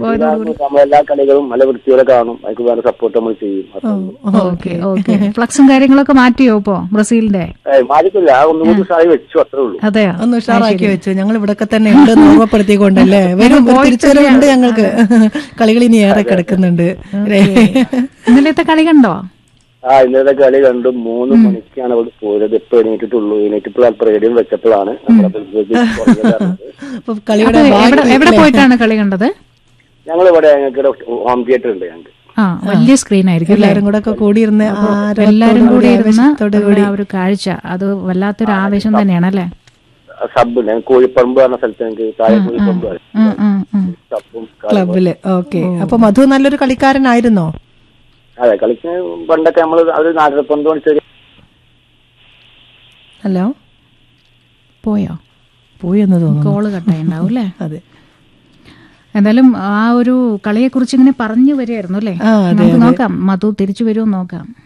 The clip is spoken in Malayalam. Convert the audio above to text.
ബ്രസീലാകുമ്പോൾ നമ്മൾ എല്ലാ കളികളും നല്ല വൃത്തിയോടെ കാണും അതിന് വേണ്ട സപ്പോർട്ട് നമ്മൾ ചെയ്യും അത്രേ ഉള്ളൂ. ഓക്കെ ഓക്കെ ഫ്ലക്സും കാര്യങ്ങളൊക്കെ മാറ്റിയോ ഇപ്പോ ബ്രസീലിന്റെ ഏയ് മാറ്റിക്കില്ല ആ ഒന്നുകൂടി സായി വെച്ചു അത്രേ ഉള്ളൂ അതെയോ ഒന്ന് ഉഷാറാക്കി വെച്ചു ഞങ്ങൾ ഇവിടൊക്കെ തന്നെ ഉണ്ട് എന്ന് ഓർമ്മപ്പെടുത്തിക്കൊണ്ടല്ലേ വരും ഒരു തിരിച്ചുവരവുണ്ട് ഞങ്ങൾക്ക് കളികൾ ഇനി ഏറെ കിടക്കുന്നുണ്ട് ഇന്നലത്തെ കളി കണ്ടോ ആ ഇന്നത്തെ കളി കണ്ടു മൂന്ന് മണിക്കാണ് അവിടെ പോയത് ഇപ്പൊ എണീറ്റിട്ടുള്ളൂ എണീറ്റിപ്പോൾ അല്പം റേഡിയം വെച്ചപ്പോഴാണ് നമ്മുടെ അപ്പൊ കളിയുടെ അത് ബാക്കി എവിടെ എവിടെ പോയിട്ടാണ് കളി കണ്ടത് ഞങ്ങൾ ഇവിടെ ഞങ്ങൾക്ക് ഹോം തിയേറ്റർ ഉണ്ട് ഞങ്ങൾക്ക് ആ വലിയ സ്ക്രീൻ ആയിരിക്കും അല്ലേ എല്ലാരും കൂടെ ഒക്കെ കൂടിയിരുന്ന് എല്ലാരും കൂടി ഇരുന്ന് ആവേശത്തോടെ ഉള്ള ആ ഒരു കാഴ്ച അത് വല്ലാത്തൊരു ആവേശം തന്നെയാണ് അല്ലേ സബ് ഉണ്ട് ഞങ്ങൾക്ക് കോഴിപ്പറമ്പ് പറഞ്ഞ സ്ഥലത്ത് ഞങ്ങൾക്ക് താഴെ കോഴിപ്പറമ്പ് പറയും. ഉം, ഉം, ഉം. സബും ക്ലബില് ഓക്കെ അപ്പൊ മധു നല്ലൊരു കളിക്കാരനായിരുന്നോ അതെ കളിക്കുന്ന പണ്ടൊക്കെ നമ്മൾ ഒരു നാലര പന്ത് മണിച്ചൊരു ഹലോ പോയോ പോയി എന്ന് തോന്നുന്നു കോള് കട്ടായിണ്ടാവും അല്ലേ അതെ എന്തായാലും ആ ഒരു കളിയെ കുറിച്ച് ഇങ്ങനെ പറഞ്ഞു വരികയായിരുന്നു അല്ലേ ആ, അതെ, നമുക്ക് നോക്കാം മധു തിരിച്ചു വരുമോ നോക്കാം